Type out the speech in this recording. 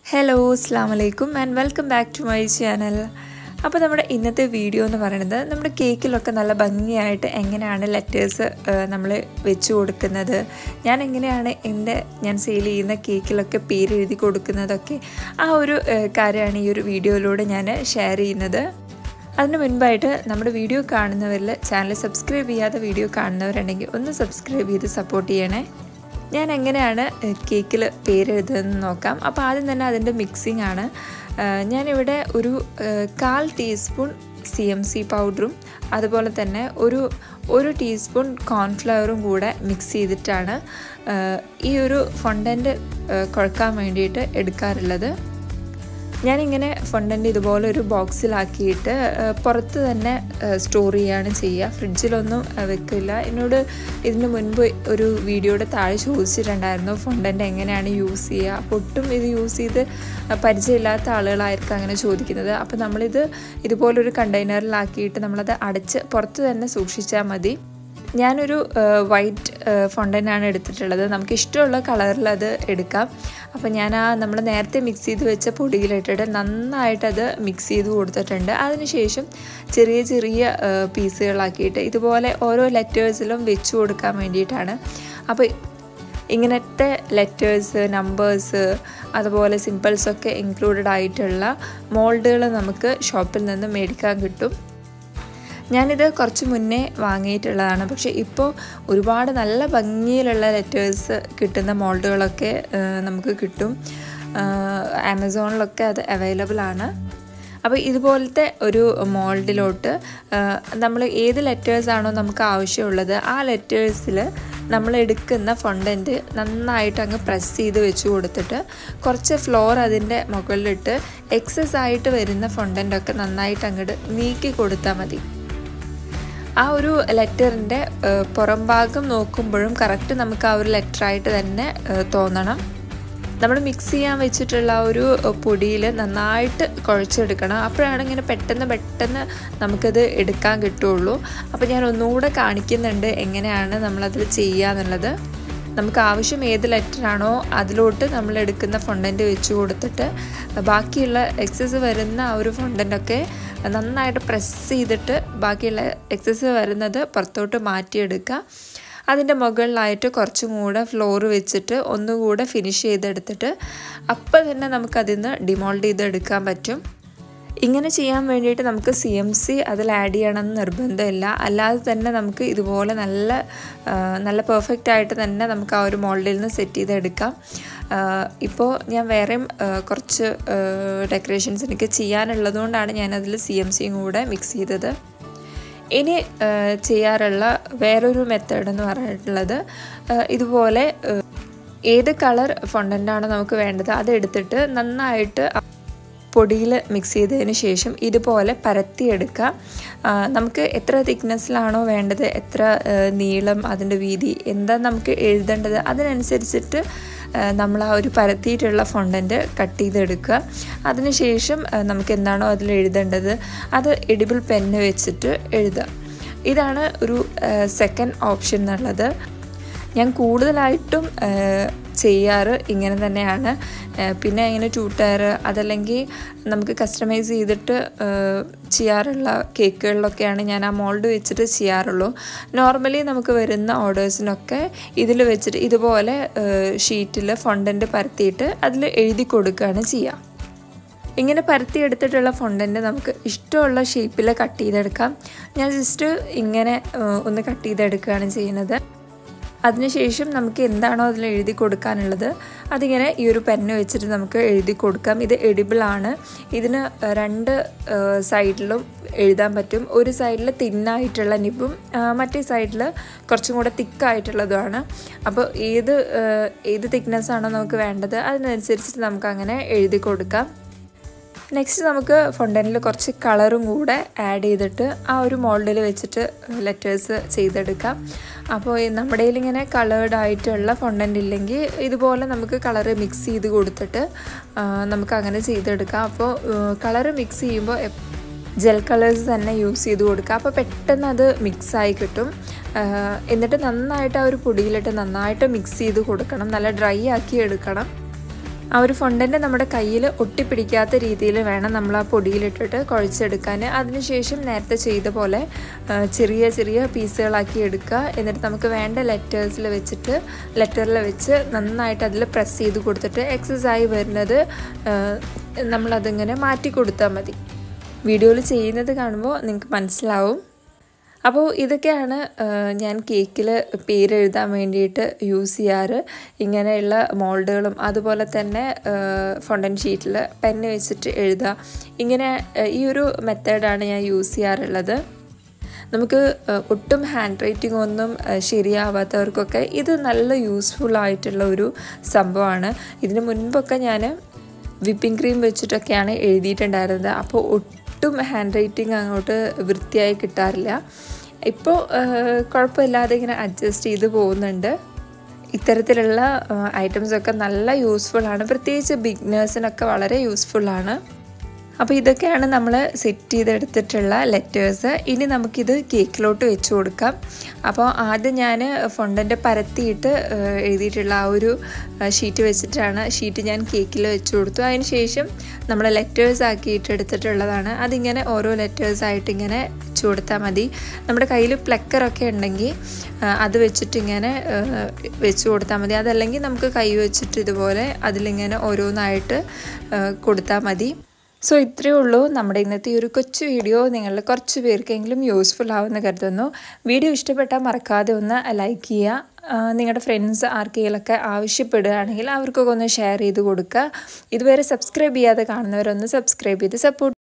hello അസ്സാം വലൈക്കും and welcome back to my channel അപ്പോൾ നമ്മുടെ ഇന്നത്തെ വീഡിയോ എന്ന് പറയുന്നത് നമ്മുടെ കേക്കിലൊക്കെ നല്ല ഭംഗിയായിട്ട് എങ്ങനെയാണ് ലെറ്റേഴ്സ് നമ്മൾ വെച്ച് കൊടുക്കുന്നത് ഞാൻ എങ്ങനെയാണ് എൻ്റെ ഞാൻ സെയിൽ ചെയ്യുന്ന കേക്കിലൊക്കെ പേര് എഴുതി കൊടുക്കുന്നതൊക്കെ ആ ഒരു ഏഹ്, കാര്യമാണ് ഈ ഒരു വീഡിയോയിലൂടെ ഞാൻ ഷെയർ ചെയ്യുന്നത് അതിന് മുൻപായിട്ട് നമ്മുടെ വീഡിയോ കാണുന്നവരിൽ ചാനൽ സബ്സ്ക്രൈബ് ചെയ്യാതെ വീഡിയോ കാണുന്നവരുണ്ടെങ്കിൽ ഒന്ന് സബ്സ്ക്രൈബ് ചെയ്ത് സപ്പോർട്ട് ചെയ്യണേ ഞാൻ എങ്ങനെയാണ് കേക്കിൽ പേരെഴുതുന്നതെന്ന് നോക്കാം അപ്പോൾ ആദ്യം തന്നെ അതിൻ്റെ മിക്സിംഗ് ആണ് ആ, ഞാനിവിടെ ഒരു ആ, കാൽ ടീസ്പൂൺ സി എം സി പൗഡറും അതുപോലെ തന്നെ ഒരു ഒരു ടീസ്പൂൺ കോൺഫ്ലവറും കൂടെ മിക്സ് ചെയ്തിട്ടാണ് ആ, ഈ ഒരു ഫൊണ്ടൻറ്റ് കുഴക്കാൻ വേണ്ടിയിട്ട് എടുക്കാറുള്ളത് ഞാനിങ്ങനെ ഫണ്ടൻ്റ് ഇതുപോലെ ഒരു ബോക്സിലാക്കിയിട്ട് ആ, പുറത്ത് തന്നെ സ്റ്റോർ ചെയ്യുകയാണ് ചെയ്യുക ഫ്രിഡ്ജിലൊന്നും ആ, വെക്കില്ല എന്നോട് ഇതിന് മുൻപ് ഒരു വീഡിയോയുടെ താഴെ ചോദിച്ചിട്ടുണ്ടായിരുന്നു ഫണ്ടൻ്റ് എങ്ങനെയാണ് യൂസ് ചെയ്യുക അപ്പോൾ ഒട്ടും ഇത് യൂസ് ചെയ്ത് ആ, പരിചയമില്ലാത്ത ആളുകളായിരിക്കും അങ്ങനെ ചോദിക്കുന്നത് അപ്പോൾ നമ്മളിത് ഇതുപോലൊരു കണ്ടെയ്നറിലാക്കിയിട്ട് നമ്മളത് അടച്ച് പുറത്ത് തന്നെ സൂക്ഷിച്ചാൽ മതി ഞാനൊരു വൈറ്റ് ഫൊണ്ടനാണ് എടുത്തിട്ടുള്ളത് നമുക്ക് ഇഷ്ടമുള്ള കളറിൽ അത് എടുക്കാം അപ്പോൾ ഞാൻ ആ നമ്മൾ നേരത്തെ മിക്സ് ചെയ്ത് വെച്ച പൊടിയിലിട്ടിട്ട് നന്നായിട്ട് അത് മിക്സ് ചെയ്ത് കൊടുത്തിട്ടുണ്ട് അതിനുശേഷം ചെറിയ ചെറിയ പീസുകളാക്കിയിട്ട് ഇതുപോലെ ഓരോ ലെറ്റേഴ്സിലും വെച്ച് കൊടുക്കാൻ വേണ്ടിയിട്ടാണ് അപ്പോൾ ഇങ്ങനത്തെ ലെറ്റേഴ്സ് നമ്പേഴ്സ് അതുപോലെ സിമ്പിൾസൊക്കെ ഇൻക്ലൂഡഡ് ആയിട്ടുള്ള മോൾഡുകൾ നമുക്ക് ഷോപ്പിൽ നിന്ന് മേടിക്കാൻ കിട്ടും ഞാനിത് കുറച്ച് മുന്നേ വാങ്ങിയിട്ടുള്ളതാണ് പക്ഷേ ഇപ്പോൾ ഒരുപാട് നല്ല ഭംഗിയിലുള്ള ലെറ്റേഴ്സ് കിട്ടുന്ന മോൾഡുകളൊക്കെ ആ, നമുക്ക് കിട്ടും ആ, ആമസോണിലൊക്കെ അത് അവൈലബിൾ ആണ് അപ്പോൾ ഇതുപോലത്തെ ഒരു മോൾഡിലോട്ട് നമ്മൾ ഏത് ലെറ്റേഴ്സാണോ നമുക്ക് ആവശ്യമുള്ളത് ആ ലെറ്റേഴ്സിൽ നമ്മൾ എടുക്കുന്ന ഫൊണ്ടൻറ്റ് നന്നായിട്ട് അങ്ങ് പ്രസ് ചെയ്ത് വെച്ച് കൊടുത്തിട്ട് കുറച്ച് ഫ്ലോർ അതിൻ്റെ മുകളിലിട്ട് എക്സസ് ആയിട്ട് വരുന്ന ഫൊണ്ടൻ്റൊക്കെ നന്നായിട്ട് അങ്ങോട്ട് നീക്കി കൊടുത്താൽ മതി ആ ഒരു ലെറ്ററിൻ്റെ പുറം ഭാഗം നോക്കുമ്പോഴും കറക്റ്റ് നമുക്ക് ആ ഒരു ലെറ്ററായിട്ട് തന്നെ ഏഹ്, തോന്നണം നമ്മൾ മിക്സ് ചെയ്യാൻ വെച്ചിട്ടുള്ള ആ ഒരു പൊടിയിൽ നന്നായിട്ട് കുഴച്ചെടുക്കണം അപ്പോഴാണ് ഇങ്ങനെ പെട്ടെന്ന് പെട്ടെന്ന് നമുക്കത് എടുക്കാൻ കിട്ടുള്ളൂ അപ്പോൾ ഞാൻ ഒന്നുകൂടെ കാണിക്കുന്നുണ്ട് എങ്ങനെയാണ് നമ്മളതിൽ ചെയ്യുക എന്നുള്ളത് നമുക്ക് ആവശ്യം ഏത് ലെറ്ററാണോ അതിലോട്ട് നമ്മൾ എടുക്കുന്ന ഫൊണ്ടൻറ്റ് വെച്ച് കൊടുത്തിട്ട് ബാക്കിയുള്ള എക്സസ് വരുന്ന ആ ഒരു ഫൊണ്ടൻ്റൊക്കെ നന്നായിട്ട് പ്രസ് ചെയ്തിട്ട് ബാക്കിയുള്ള എക്സസ് വരുന്നത് പുറത്തോട്ട് മാറ്റിയെടുക്കുക അതിൻ്റെ മുകളിലായിട്ട് കുറച്ചും കൂടെ ഫ്ലോർ വെച്ചിട്ട് ഒന്നുകൂടെ ഫിനിഷ് ചെയ്തെടുത്തിട്ട് അപ്പം തന്നെ നമുക്കതിൽ നിന്ന് ഡിമോൾഡ് ചെയ്തെടുക്കാൻ പറ്റും ഇങ്ങനെ ചെയ്യാൻ വേണ്ടിയിട്ട് നമുക്ക് സി എം സി അതിൽ ആഡ് ചെയ്യണമെന്ന് നിർബന്ധമില്ല അല്ലാതെ തന്നെ നമുക്ക് ഇതുപോലെ നല്ല ആ, നല്ല പെർഫെക്റ്റ് ആയിട്ട് തന്നെ നമുക്ക് ആ ഒരു മോൾഡിൽ നിന്ന് സെറ്റ് ചെയ്തെടുക്കാം ആ, ഇപ്പോൾ ഞാൻ വേറെയും ആ, കുറച്ച് ഡെക്കറേഷൻസ് എനിക്ക് ചെയ്യാനുള്ളതുകൊണ്ടാണ് ഞാനതിൽ സി എം സിയും കൂടെ മിക്സ് ചെയ്തത് ഇനി ആ, ചെയ്യാറുള്ള വേറൊരു മെത്തേഡ് എന്ന് പറഞ്ഞിട്ടുള്ളത് ആ, ഇതുപോലെ ആ, ഏത് കളർ ഫൊണ്ടൻ്റാണ് നമുക്ക് വേണ്ടത് അതെടുത്തിട്ട് നന്നായിട്ട് പൊടിയിൽ മിക്സ് ചെയ്തതിന് ശേഷം ഇതുപോലെ പരത്തിയെടുക്കുക ആ, നമുക്ക് എത്ര തിക്നെസ്സിലാണോ വേണ്ടത് എത്ര ആ, നീളം അതിൻ്റെ വീതി എന്താ നമുക്ക് എഴുതേണ്ടത് അതിനനുസരിച്ചിട്ട് ആ, നമ്മൾ ആ ഒരു പരത്തിയിട്ടുള്ള ഫൊണ്ടൻറ്റ് കട്ട് ചെയ്തെടുക്കുക അതിനുശേഷം ആ, നമുക്ക് എന്താണോ അതിൽ എഴുതേണ്ടത് അത് എഡിബിൾ പെന്ന് വെച്ചിട്ട് എഴുതുക ഇതാണ് ഒരു സെക്കൻഡ് ഓപ്ഷൻ എന്നുള്ളത് ഞാൻ കൂടുതലായിട്ടും ആ, ചെയ്യാറ് ഇങ്ങനെ തന്നെയാണ് ആ, പിന്നെ ഇങ്ങനെ ട്യൂട്ടർ അതല്ലെങ്കിൽ നമുക്ക് കസ്റ്റമൈസ് ചെയ്തിട്ട് ആ, ചെയ്യാറുള്ള കേക്കുകളിലൊക്കെയാണ് ഞാൻ ആ മോൾഡ് വെച്ചിട്ട് ചെയ്യാറുള്ളൂ നോർമലി നമുക്ക് വരുന്ന ഓർഡേഴ്സിനൊക്കെ ഇതിൽ വെച്ചിട്ട് ഇതുപോലെ ഷീറ്റിൽ ഫൊണ്ടൻറ്റ് പരത്തിയിട്ട് അതിൽ എഴുതി കൊടുക്കുകയാണ് ചെയ്യുക ഇങ്ങനെ പരത്തി എടുത്തിട്ടുള്ള ഫൊണ്ടൻറ്റ് നമുക്ക് ഇഷ്ടമുള്ള ഷേപ്പിൽ കട്ട് ചെയ്തെടുക്കാം ഞാൻ ജസ്റ്റ് ഇങ്ങനെ ആ, ഒന്ന് കട്ട് ചെയ്തെടുക്കുകയാണ് ചെയ്യുന്നത് അതിനുശേഷം നമുക്ക് എന്താണോ അതിൽ എഴുതി കൊടുക്കാനുള്ളത് അതിങ്ങനെ ഈ ഒരു പെന്ന് വെച്ചിട്ട് നമുക്ക് എഴുതി കൊടുക്കാം ഇത് എഡിബിൾ ആണ് ഇതിന് രണ്ട് സൈഡിലും എഴുതാൻ പറ്റും ഒരു സൈഡിൽ തിന്നായിട്ടുള്ള നിബും ആ, മറ്റേ സൈഡിൽ കുറച്ചും കൂടെ തിക്കായിട്ടുള്ളതുമാണ് അപ്പോൾ ഏത് ആ, ഏത് തിക്നെസ് ആണോ നമുക്ക് വേണ്ടത് അതിനനുസരിച്ചിട്ട് നമുക്ക് അങ്ങനെ എഴുതി കൊടുക്കാം നെക്സ്റ്റ് നമുക്ക് ഫൊണ്ടനിൽ കുറച്ച് കളറും കൂടെ ആഡ് ചെയ്തിട്ട് ആ ഒരു മോൾഡിൽ വെച്ചിട്ട് ലെറ്റേഴ്സ് ചെയ്തെടുക്കാം അപ്പോൾ ഈ നമ്മുടെ കയ്യിൽ ഇങ്ങനെ കളേർഡ് ആയിട്ടുള്ള ഫൊണ്ടൻ്റ് ഇല്ലെങ്കിൽ ഇതുപോലെ നമുക്ക് കളറ് മിക്സ് ചെയ്ത് കൊടുത്തിട്ട് ആ, നമുക്ക് അങ്ങനെ ചെയ്തെടുക്കാം അപ്പോൾ കളറ് മിക്സ് ചെയ്യുമ്പോൾ ജെൽ കളേഴ്സ് തന്നെ യൂസ് ചെയ്ത് കൊടുക്കുക അപ്പോൾ പെട്ടെന്ന് അത് മിക്സായി കിട്ടും ആ, എന്നിട്ട് നന്നായിട്ട് ആ ഒരു പൊടിയിലിട്ട് നന്നായിട്ട് മിക്സ് ചെയ്ത് കൊടുക്കണം നല്ല ഡ്രൈ ആക്കി എടുക്കണം ആ ഒരു ഫൊണ്ടൻ്റ് നമ്മുടെ കയ്യിൽ ഒട്ടിപ്പിടിക്കാത്ത രീതിയിൽ വേണം നമ്മൾ ആ പൊടിയിലിട്ടിട്ട് കുഴച്ചെടുക്കാൻ അതിനുശേഷം നേരത്തെ ചെയ്ത പോലെ ചെറിയ ചെറിയ പീസുകളാക്കി എടുക്കുക എന്നിട്ട് നമുക്ക് വേണ്ട ലെറ്റേഴ്സിൽ വെച്ചിട്ട് ലെറ്ററിൽ വെച്ച് നന്നായിട്ട് അതിൽ പ്രസ് ചെയ്ത് കൊടുത്തിട്ട് എക്സസ് ആയി വരുന്നത് നമ്മളതിങ്ങനെ മാറ്റി കൊടുത്താൽ മതി വീഡിയോയിൽ ചെയ്യുന്നത് കാണുമ്പോൾ നിങ്ങൾക്ക് മനസ്സിലാവും അപ്പോൾ ഇതൊക്കെയാണ് ഞാൻ കേക്കിൽ പേരെഴുതാൻ വേണ്ടിയിട്ട് യൂസ് ചെയ്യാറ് ഇങ്ങനെയുള്ള മോൾഡുകളും അതുപോലെ തന്നെ ഫൊണ്ടൻ ഷീറ്റിൽ പെന്ന് വെച്ചിട്ട് എഴുതുക ഇങ്ങനെ ഈ ഒരു മെത്തേഡാണ് ഞാൻ യൂസ് ചെയ്യാറുള്ളത് നമുക്ക് ഒട്ടും ഹാൻഡ് റൈറ്റിംഗ് ഒന്നും ശരിയാവാത്തവർക്കൊക്കെ ഇത് നല്ല യൂസ്ഫുൾ ആയിട്ടുള്ള ഒരു സംഭവമാണ് ഇതിന് മുൻപൊക്കെ ഞാൻ വിപ്പിംഗ് ക്രീം വെച്ചിട്ടൊക്കെയാണ് എഴുതിയിട്ടുണ്ടായിരുന്നത് അപ്പോൾ ഒട്ടും ഹാൻഡ് റൈറ്റിംഗ് അങ്ങോട്ട് വൃത്തിയായി കിട്ടാറില്ല ഇപ്പോൾ കുഴപ്പമില്ലാതെ ഇങ്ങനെ അഡ്ജസ്റ്റ് ചെയ്ത് പോകുന്നുണ്ട് ഇത്തരത്തിലുള്ള ഐറ്റംസൊക്കെ നല്ല യൂസ്ഫുള്ളാണ് പ്രത്യേകിച്ച് ബിഗ്നേഴ്സിനൊക്കെ വളരെ യൂസ്ഫുള്ളാണ് അപ്പോൾ ഇതൊക്കെയാണ് നമ്മൾ സെറ്റ് ചെയ്തെടുത്തിട്ടുള്ള ലെറ്റേഴ്സ് ഇനി നമുക്കിത് കേക്കിലോട്ട് വെച്ച് കൊടുക്കാം അപ്പോൾ ആദ്യം ഞാൻ ഫൊണ്ടൻ്റെ പരത്തിയിട്ട് എഴുതിയിട്ടുള്ള ആ ഒരു ഷീറ്റ് വെച്ചിട്ടാണ് ഷീറ്റ് ഞാൻ കേക്കിൽ വെച്ച് കൊടുത്തു അതിന് ശേഷം നമ്മൾ ലെറ്റേഴ്സ് ആക്കിയിട്ട് എടുത്തിട്ടുള്ളതാണ് അതിങ്ങനെ ഓരോ ലെറ്റേഴ്സായിട്ട് ഇങ്ങനെ വെച്ച് കൊടുത്താൽ മതി നമ്മുടെ കയ്യിൽ പ്ലക്കറൊക്കെ ഉണ്ടെങ്കിൽ അത് വെച്ചിട്ട് ഇങ്ങനെ വെച്ച് കൊടുത്താൽ മതി അതല്ലെങ്കിൽ നമുക്ക് കൈ വെച്ചിട്ട് ഇതുപോലെ അതിലിങ്ങനെ ഓരോന്നായിട്ട് കൊടുത്താൽ മതി സോ ഇത്രയേ ഉള്ളൂ നമ്മുടെ ഇന്നത്തെ ഈ ഒരു കൊച്ചു വീഡിയോ നിങ്ങളിൽ കുറച്ച് പേർക്കെങ്കിലും യൂസ്ഫുൾ ആവുമെന്ന് കരുതുന്നു വീഡിയോ ഇഷ്ടപ്പെട്ടാൽ മറക്കാതെ ഒന്ന് ലൈക്ക് ചെയ്യുക നിങ്ങളുടെ ഫ്രണ്ട്സ് ആർക്കെങ്കിലുമൊക്കെ ആവശ്യപ്പെടുകയാണെങ്കിൽ അവർക്കൊക്കെ ഒന്ന് ഷെയർ ചെയ്ത് കൊടുക്കുക ഇതുവരെ സബ്സ്ക്രൈബ് ചെയ്യാതെ കാണുന്നവരൊന്ന് സബ്സ്ക്രൈബ് ചെയ്ത് സപ്പോർട്ട്